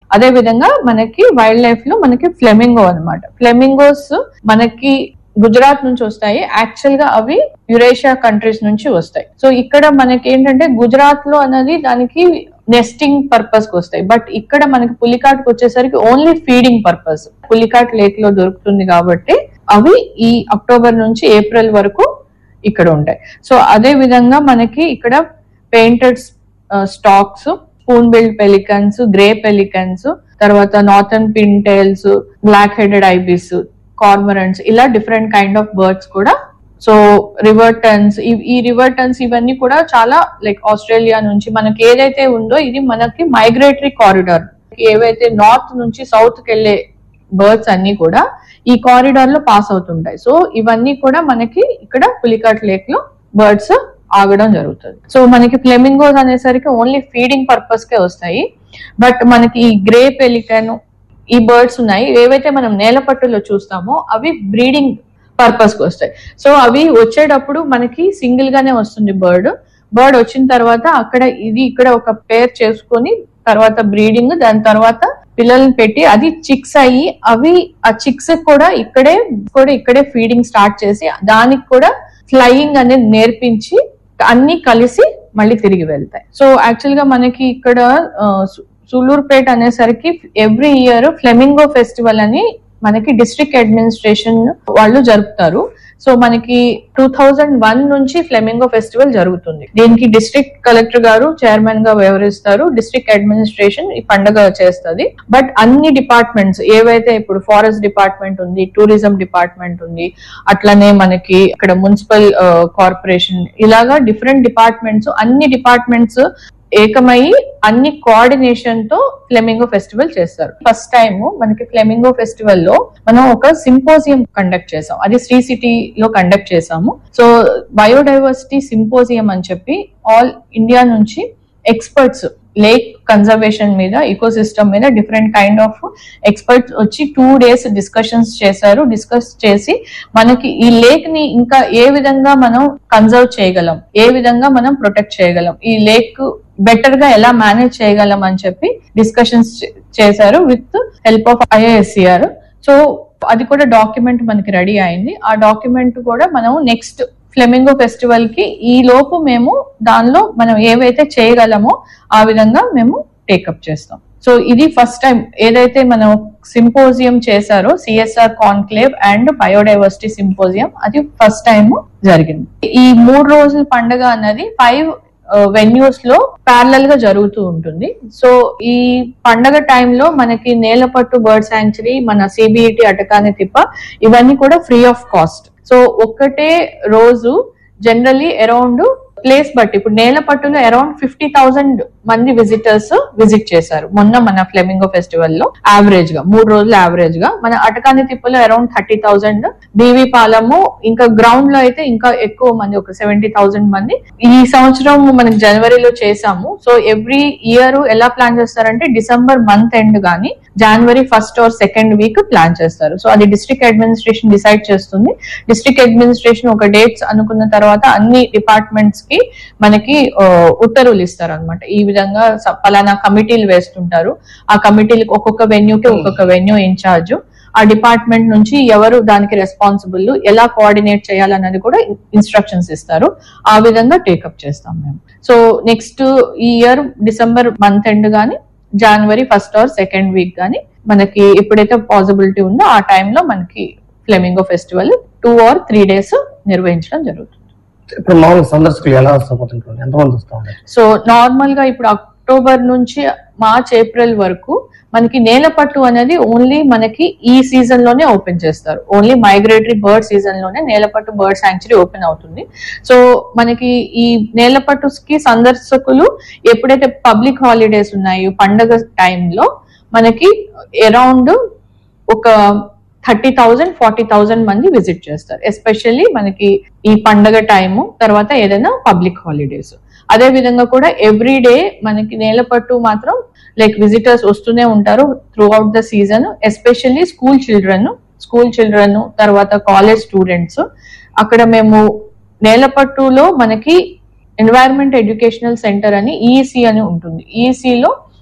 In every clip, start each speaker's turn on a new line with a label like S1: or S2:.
S1: అదే విధంగా మనకి వైల్డ్ లైఫ్ లో మనకి ఫ్లెమింగో అన్నమాట ఫ్లెమింగోస్ మనకి గుజరాత్ నుంచి వస్తాయి యాక్చువల్ గా అవి యురేషియా కంట్రీస్ నుంచి వస్తాయి సో ఇక్కడ మనకి ఏంటంటే గుజరాత్ లో అనేది దానికి నెస్టింగ్ పర్పస్ కి వస్తాయి బట్ ఇక్కడ మనకి పులికాట్ వచ్చేసరికి only feeding purpose Pulicat lake లో దొరుకుతుంది కాబట్టి అవి ఈ అక్టోబర్ నుంచి ఏప్రిల్ వరకు ఇక్కడ ఉంటాయి సో అదే విధంగా మనకి ఇక్కడ painted storks spoonbill pelicans grey pelicans తర్వాత northern pintails black headed ibis cormorants ఇలా డిఫరెంట్ కైండ్ ఆఫ్ బర్డ్స్ కూడా సో రివర్టన్స్ ఈ రివర్టన్స్ ఇవన్నీ కూడా చాలా లైక్ ఆస్ట్రేలియా నుంచి మనకి ఏదైతే ఉందో ఇది మనకి మైగ్రేటరీ కారిడార్ ఏవైతే నార్త్ నుంచి సౌత్ కి వెళ్ళే బర్డ్స్ అన్ని కూడా ఈ కారిడార్ లో పాస్ అవుతుంటాయి సో ఇవన్నీ కూడా మనకి ఇక్కడ పులికాట్ లేక్ లో బర్డ్స్ ఆగడం జరుగుతుంది సో మనకి ఫ్లెమింగోస్ అనేసరికి ఓన్లీ ఫీడింగ్ పర్పస్ కే వస్తాయి బట్ మనకి ఈ గ్రే పెలికన్ ఈ బర్డ్స్ ఉన్నాయి ఏవైతే మనం నేలపట్టులో చూస్తామో అవి బ్రీడింగ్ పర్పస్ కి వస్తాయి సో అవి వచ్చేటప్పుడు మనకి సింగిల్ గానే వస్తుంది బర్డ్ బర్డ్ వచ్చిన తర్వాత అక్కడ ఇది ఇక్కడ ఒక పేర్ చేసుకొని తర్వాత బ్రీడింగ్ దాని తర్వాత పిల్లల్ని పెట్టి అది చిక్స్ అయ్యి అవి ఆ చిక్స్ కూడా ఇక్కడే కూడా ఇక్కడే ఫీడింగ్ స్టార్ట్ చేసి దానికి కూడా ఫ్లయింగ్ అనేది నేర్పించి అన్ని కలిసి మళ్ళీ తిరిగి వెళ్తాయి సో యాక్చువల్ గా మనకి ఇక్కడ ఆ, సు- సులూర్పేట అనేసరికి ఎవ్రీ ఇయర్ ఫ్లెమింగో ఫెస్టివల్ అని మనకి డిస్ట్రిక్ట్ అడ్మినిస్ట్రేషన్ వాళ్ళు జరుపుతారు సో మనకి టూ థౌజండ్ వన్ నుంచి ఫ్లెమింగో ఫెస్టివల్ జరుగుతుంది దీనికి డిస్ట్రిక్ట్ కలెక్టర్ గారు చైర్మన్ గా వ్యవహరిస్తారు డిస్ట్రిక్ట్ అడ్మినిస్ట్రేషన్ ఈ పండుగ చేస్తుంది బట్ అన్ని డిపార్ట్మెంట్స్ ఏవైతే ఇప్పుడు ఫారెస్ట్ డిపార్ట్మెంట్ ఉంది టూరిజం డిపార్ట్మెంట్ ఉంది అట్లనే మనకి ఇక్కడ మున్సిపల్ కార్పొరేషన్ ఇలాగా డిఫరెంట్ డిపార్ట్మెంట్స్ అన్ని డిపార్ట్మెంట్స్ ఏకమయ్యి అన్ని కోఆర్డినేషన్ తో ఫ్లెమింగో ఫెస్టివల్ చేస్తారు ఫస్ట్ టైం మనకి ఫ్లెమింగో ఫెస్టివల్ లో మనం ఒక సింపోజియం కండక్ట్ చేసాం అది శ్రీ సిటీ లో కండక్ట్ చేసాము సో బయోడైవర్సిటీ సింపోజియం అని చెప్పి ఆల్ ఇండియా నుంచి ఎక్స్పర్ట్స్ లేక్ కన్జర్వేషన్ మీద ఈకో సిస్టమ్ మీద డిఫరెంట్ కైండ్ ఆఫ్ ఎక్స్పర్ట్స్ వచ్చి టూ డేస్ డిస్కషన్స్ చేశారు డిస్కస్ చేసి మనకి ఈ లేక్ ని ఇంకా ఏ విధంగా మనం కన్జర్వ్ చేయగలం ఏ విధంగా మనం ప్రొటెక్ట్ చేయగలం ఈ లేక్ బెటర్ గా ఎలా మేనేజ్ చేయగలం అని చెప్పి డిస్కషన్స్ చేశారు with help of I A S C R so అది కూడా డాక్యుమెంట్ మనకి రెడీ అయింది ఆ డాక్యుమెంట్ కూడా మనం నెక్స్ట్ ఫ్లెమింగో ఫెస్టివల్ కి ఈ లోపు మేము దానిలో మనం ఏవైతే చేయగలమో ఆ విధంగా మేము టేకప్ చేస్తాం సో ఇది ఫస్ట్ టైం ఏదైతే మనం సింపోజియం చేశారో CSR conclave and biodiversity symposium అది ఫస్ట్ టైం జరిగింది ఈ మూడు రోజుల పండుగ అన్నది ఫైవ్ వెన్యూస్ లో ప్యారలల్ గా జరుగుతూ ఉంటుంది సో ఈ పండగ టైంలో మనకి నేలపట్టు బర్డ్ శాంక్చురీ మన సిబిఈటి అటకాని తిప్ప ఇవన్నీ కూడా ఫ్రీ ఆఫ్ కాస్ట్ సో ఒక్కటే రోజు జనరలీ అరౌండ్ ప్లేస్ బట్టి ఇప్పుడు నేలపట్టులో అరౌండ్ ఫిఫ్టీ థౌసండ్ మంది విజిటర్స్ విజిట్ చేశారు మొన్న మన ఫ్లెమింగో ఫెస్టివల్ లో యావరేజ్ గా మూడు రోజులు యావరేజ్ గా మన అటకాని తిప్పలో అరౌండ్ థర్టీ థౌసండ్ బీవీ పాలము ఇంకా గ్రౌండ్ లో అయితే ఇంకా ఎక్కువ మంది ఒక సెవెంటీ థౌసండ్ మంది ఈ సంవత్సరం మనకి జనవరిలో చేసాము సో ఎవ్రీ ఇయర్ ఎలా ప్లాన్ చేస్తారంటే డిసెంబర్ మంత్ ఎండ్ గానీ January first or second week plan చేస్తారు సో అది డిస్ట్రిక్ట్ అడ్మినిస్ట్రేషన్ డిసైడ్ చేస్తుంది డిస్ట్రిక్ట్ అడ్మినిస్ట్రేషన్ ఒక డేట్స్ అనుకున్న తర్వాత అన్ని డిపార్ట్మెంట్స్ కి మనకి ఆ, ఉత్తర్వులు ఇస్తారు అనమాట ఈ విధంగా స- పలానా కమిటీలు వేస్తుంటారు ఆ కమిటీలకు ఒక్కొక్క వెన్యూకి ఒక్కొక్క వెన్యూ ఇన్ఛార్జ్ ఆ డిపార్ట్మెంట్ నుంచి ఎవరు దానికి రెస్పాన్సిబుల్ ఎలా కోఆర్డినేట్ చేయాలన్నది కూడా ఇన్స్ట్రక్షన్స్ ఇస్తారు ఆ విధంగా టేకప్ చేస్తాం మేము సో నెక్స్ట్ ఈ ఇయర్ డిసెంబర్ మంత్ ఎండ్ గానీ January first or second week గానీ మనకి ఎప్పుడైతే పాసిబిలిటీ ఉందో ఆ టైంలో మనకి flamingo festival two or three days నిర్వహించడం జరుగుతుంది
S2: ఇప్పుడు మామూలు సందర్శకులు ఎలా వస్తుంటారు ఎంతమంది వస్తూ ఉంటారు
S1: సో నార్మల్ గా ఇప్పుడు అక్టోబర్ నుంచి మార్చ్ ఏప్రిల్ వరకు మనకి నేలపట్టు అనేది ఓన్లీ మనకి ఈ సీజన్ లోనే ఓపెన్ చేస్తారు ఓన్లీ మైగ్రేటరీ బర్డ్ సీజన్ లోనే నేలపట్టు బర్డ్ శాంక్చురీ ఓపెన్ అవుతుంది సో మనకి ఈ నేలపట్టుకి సందర్శకులు ఎప్పుడైతే పబ్లిక్ హాలిడేస్ ఉన్నాయో పండగ టైంలో మనకి అరౌండ్ ఒక థర్టీ థౌజండ్ ఫార్టీ థౌజండ్ మంది విజిట్ చేస్తారు ఎస్పెషల్లీ మనకి ఈ పండగ టైము తర్వాత ఏదైనా పబ్లిక్ హాలిడేస్ అదే విధంగా కూడా ఎవ్రీ డే మనకి నేలపట్టు మాత్రం లైక్ విజిటర్స్ వస్తూనే ఉంటారు throughout the season especially school children school children తర్వాత కాలేజ్ స్టూడెంట్స్ అక్కడ మేము నేలపట్టులో మనకి ఎన్వైరన్మెంట్ ఎడ్యుకేషనల్ సెంటర్ అని ఈఈసి అని ఉంటుంది ఈఈసి లో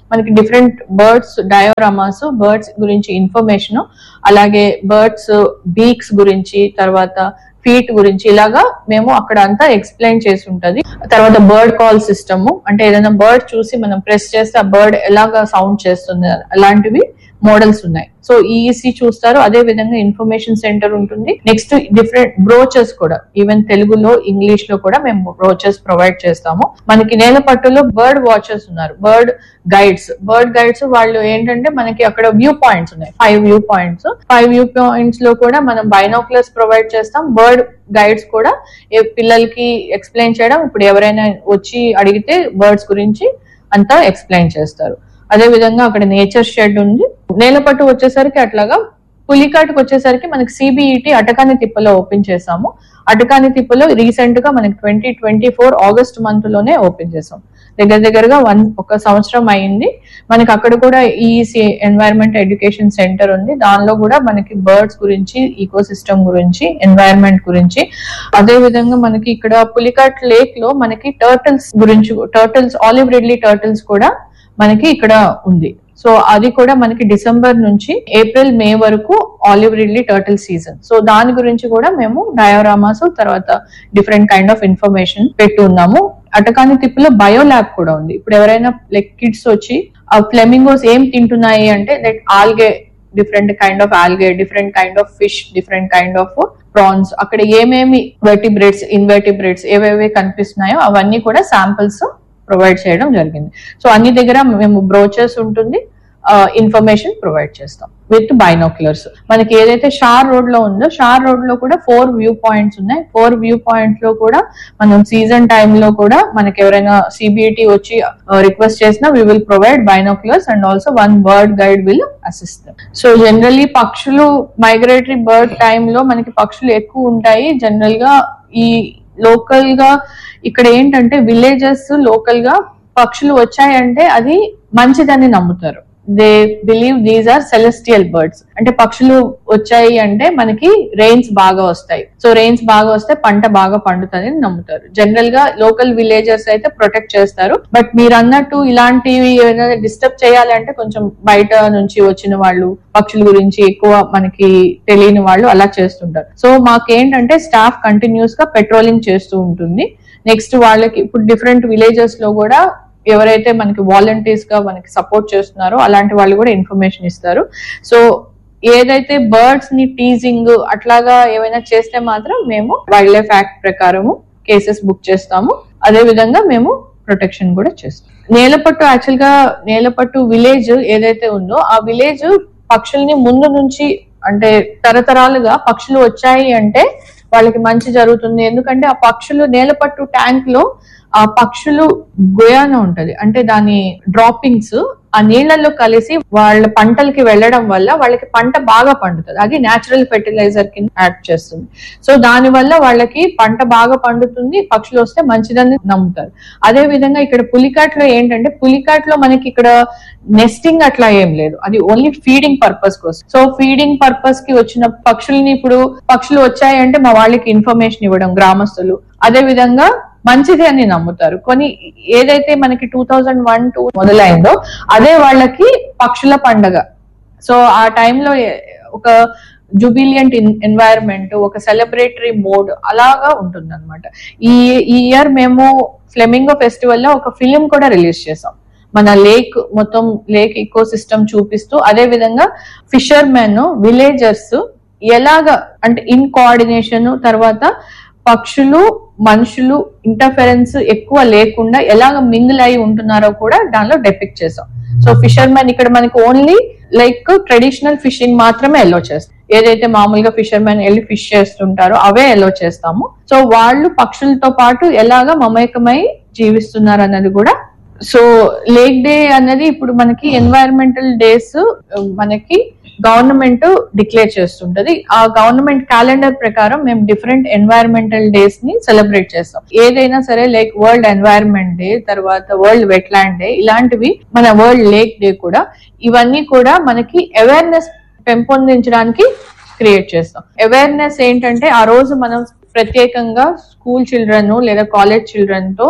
S1: మనకి డిఫరెంట్ బర్డ్స్ డయోరామాస్ బర్డ్స్ గురించి ఇన్ఫర్మేషన్ అలాగే బర్డ్స్ బీక్స్ గురించి తర్వాత ఫీట్ గురించి ఇలాగా మేము అక్కడ అంతా ఎక్స్ప్లెయిన్ చేసి ఉంటది తర్వాత బర్డ్ కాల్ సిస్టమ్ అంటే ఏదైనా బర్డ్ చూసి మనం ప్రెస్ చేస్తే ఆ బర్డ్ ఎలాగా సౌండ్ చేస్తుంది అలాంటివి మోడల్స్ ఉన్నాయి సో ఈఈసి చూస్తారు అదే విధంగా ఇన్ఫర్మేషన్ సెంటర్ ఉంటుంది నెక్స్ట్ డిఫరెంట్ బ్రోచెస్ కూడా ఈవెన్ తెలుగులో ఇంగ్లీష్ లో కూడా మేము బ్రోచెస్ ప్రొవైడ్ చేస్తాము మనకి నేల పట్టులో బర్డ్ వాచర్స్ ఉన్నారు బర్డ్ గైడ్స్ బర్డ్ గైడ్స్ వాళ్ళు ఏంటంటే మనకి అక్కడ వ్యూ పాయింట్స్ ఉన్నాయి five view points five view points లో కూడా మనం బైనోక్లర్స్ ప్రొవైడ్ చేస్తాం బర్డ్ గైడ్స్ కూడా ఏ పిల్లలకి ఎక్స్ప్లెయిన్ చేయడం ఇప్పుడు ఎవరైనా వచ్చి అడిగితే బర్డ్స్ గురించి అంతా ఎక్స్ప్లెయిన్ చేస్తారు అదే విధంగా అక్కడ నేచర్ షెడ్ ఉంది నేలపట్టు వచ్చేసరికి అట్లాగా పులికాటుకు వచ్చేసరికి మనకి సిబిఈటి అటకాని తిప్పలో ఓపెన్ చేసాము అటకాని తిప్పలో రీసెంట్ గా మనకి twenty twenty four August month లోనే ఓపెన్ చేసాం దగ్గర దగ్గరగా వన్ ఒక సంవత్సరం అయింది మనకి అక్కడ కూడా ఈఈసి ఎన్వైరన్మెంట్ ఎడ్యుకేషన్ సెంటర్ ఉంది దానిలో కూడా మనకి బర్డ్స్ గురించి ఈకో సిస్టమ్ గురించి ఎన్వైరన్మెంట్ గురించి అదే విధంగా మనకి ఇక్కడ పులికాట్ లేక్ లో మనకి టర్టిల్స్ గురించి టర్టిల్స్ ఆలివ్ రిడ్లీ టర్టిల్స్ కూడా మనకి ఇక్కడ ఉంది సో అది కూడా మనకి డిసెంబర్ నుంచి ఏప్రిల్ మే వరకు olive ridley turtle season so దాని గురించి కూడా మేము డయోరామాస్ తర్వాత డిఫరెంట్ కైండ్ ఆఫ్ ఇన్ఫర్మేషన్ పెట్టి ఉన్నాము అటకాని తిప్పులో బయో ల్యాబ్ కూడా ఉంది ఇప్పుడు ఎవరైనా లైక్ కిడ్స్ వచ్చి ఆ ఫ్లెమింగోస్ ఏం తింటున్నాయి అంటే like algae different kind of algae different kind of fish different kind of prawns అక్కడ ఏమేమి వెర్టిబ్రేట్స్ ఇన్వెర్టిబ్రేట్స్ ఏవేవి కనిపిస్తున్నాయో అవన్నీ కూడా శాంపిల్స్ ప్రొవైడ్ చేయడం జరిగింది సో అన్ని దగ్గర మేము బ్రోచర్స్ ఉంటుంది ఇన్ఫర్మేషన్ ప్రొవైడ్ చేస్తాం విత్ బైనోక్యులర్స్ మనకి ఏదైతే షార్ రోడ్ లో ఉందో షార్ రోడ్ లో కూడా ఫోర్ వ్యూ పాయింట్స్ ఉన్నాయి ఫోర్ వ్యూ పాయింట్స్ లో కూడా మనం సీజన్ లో కూడా మనకి ఎవరైనా సిబిఐటి వచ్చి రిక్వెస్ట్ చేసినా we will provide binoculars and also one bird guide will assist so generally పక్షులు మైగ్రేటరీ బర్డ్ లో మనకి పక్షులు ఎక్కువ ఉంటాయి జనరల్ గా ఈ లోకల్ గా ఇక్కడ ఏంటంటే విలేజెస్ లోకల్ గా పక్షులు వచ్చాయంటే అది మంచిదని నమ్ముతారు they believe these are celestial birds అంటే పక్షులు వచ్చాయి అంటే మనకి రెయిన్స్ బాగా వస్తాయి సో రెయిన్స్ బాగా వస్తే పంట బాగా పండుతుంది అని నమ్ముతారు జనరల్ గా లోకల్ విలేజర్స్ అయితే ప్రొటెక్ట్ చేస్తారు బట్ మీరు అన్నట్టు ఇలాంటివి ఏదైనా డిస్టర్బ్ చేయాలంటే కొంచెం బయట నుంచి వచ్చిన వాళ్ళు పక్షుల గురించి ఎక్కువ మనకి తెలియని వాళ్ళు అలా చేస్తుంటారు సో మాకేంటంటే స్టాఫ్ కంటిన్యూస్ గా పెట్రోలింగ్ చేస్తూ ఉంటుంది నెక్స్ట్ వాళ్ళకి ఇప్పుడు డిఫరెంట్ విలేజెస్ లో కూడా ఎవరైతే మనకి వాలంటీర్స్ గా మనకి సపోర్ట్ చేస్తున్నారో అలాంటి వాళ్ళు కూడా ఇన్ఫర్మేషన్ ఇస్తారు సో ఏదైతే బర్డ్స్ ని టీజింగ్ అట్లాగా ఏమైనా చేస్తే మాత్రం మేము వైల్డ్ లైఫ్ యాక్ట్ ప్రకారము కేసెస్ బుక్ చేస్తాము అదే విధంగా మేము ప్రొటెక్షన్ కూడా చేస్తాం నేలపట్టు యాక్చువల్ గా నేలపట్టు విలేజ్ ఏదైతే ఉందో ఆ విలేజ్ పక్షుల్ని ముందు నుంచి అంటే తరతరాలుగా పక్షులు వచ్చాయి అంటే వాళ్ళకి మంచి జరుగుతుంది ఎందుకంటే ఆ పక్షులు నేలపట్టు ట్యాంక్ లో ఆ పక్షులు గోయాన ఉంటది అంటే దాని డ్రాపింగ్స్ ఆ నీళ్లలో కలిసి వాళ్ళ పంటలకి వెళ్ళడం వల్ల వాళ్ళకి పంట బాగా పండుతుంది అది నేచురల్ ఫెర్టిలైజర్ కింద యాడ్ చేస్తుంది సో దాని వల్ల వాళ్ళకి పంట బాగా పండుతుంది పక్షులు వస్తే మంచిదని నమ్ముతారు అదే విధంగా ఇక్కడ పులికాట్ లో ఏంటంటే పులికాట్ లో మనకి ఇక్కడ నెస్టింగ్ అట్లా ఏం లేదు అది ఓన్లీ ఫీడింగ్ పర్పస్ కోసం సో ఫీడింగ్ పర్పస్ కి వచ్చిన పక్షుల్ని ఇప్పుడు పక్షులు వచ్చాయంటే మా వాళ్ళకి ఇన్ఫర్మేషన్ ఇవ్వడం గ్రామస్తులు అదే విధంగా మంచిది అని నమ్ముతారు కొన్ని ఏదైతే మనకి టూ థౌజండ్ వన్ టూ మొదలైందో అదే వాళ్ళకి పక్షుల పండగ సో ఆ టైంలో ఒక జుబిలియంట్ ఎన్వైరన్మెంట్ ఒక సెలబ్రేటరీ మోడ్ అలాగా ఉంటుంది అనమాట ఈ ఈ ఇయర్ మేము ఫ్లెమింగో ఫెస్టివల్ లో ఒక ఫిలిం కూడా రిలీజ్ చేసాం మన లేక్ మొత్తం లేక్ ఈకో సిస్టమ్ చూపిస్తూ అదే విధంగా ఫిషర్మెన్ విలేజర్స్ ఎలాగా అంటే ఇన్ కోఆర్డినేషన్ తర్వాత పక్షులు మనుషులు ఇంటర్ఫరెన్స్ ఎక్కువ లేకుండా ఎలాగ మింగిల్ అయి ఉంటున్నారో కూడా దానిలో డెపిక్ట్ చేసాం సో ఫిషర్మెన్ ఇక్కడ మనకి ఓన్లీ లైక్ ట్రెడిషనల్ ఫిషింగ్ మాత్రమే ఎల్లో చేస్తాం ఏదైతే మామూలుగా ఫిషర్మెన్ వెళ్ళి ఫిష్ చేస్తుంటారో అవే ఎల్లో చేస్తాము సో వాళ్ళు పక్షులతో పాటు ఎలాగ మమేకమై జీవిస్తున్నారు అన్నది కూడా సో లేక్ డే అన్నది ఇప్పుడు మనకి ఎన్వైరన్మెంటల్ డేస్ మనకి గవర్నమెంట్ డిక్లేర్ చేస్తుంటది ఆ గవర్నమెంట్ క్యాలెండర్ ప్రకారం మేము డిఫరెంట్ ఎన్వైరన్మెంటల్ డేస్ ని సెలబ్రేట్ చేస్తాం ఏదైనా సరే లైక్ వరల్డ్ ఎన్వైరన్మెంట్ డే తర్వాత వరల్డ్ వెట్లాండ్ డే ఇలాంటివి మన వరల్డ్ లేక్ డే కూడా ఇవన్నీ కూడా మనకి అవేర్నెస్ పెంపొందించడానికి క్రియేట్ చేస్తాం అవేర్నెస్ ఏంటంటే ఆ రోజు మనం ప్రత్యేకంగా స్కూల్ చిల్డ్రన్ లేదా కాలేజ్ చిల్డ్రన్ తో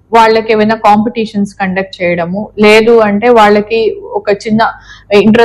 S1: వాళ్ళకి ఏమైనా కాంపిటీషన్స్ కండక్ట్ చేయడము లేదు అంటే వాళ్ళకి ఒక చిన్న ఇంట్రెస్ట్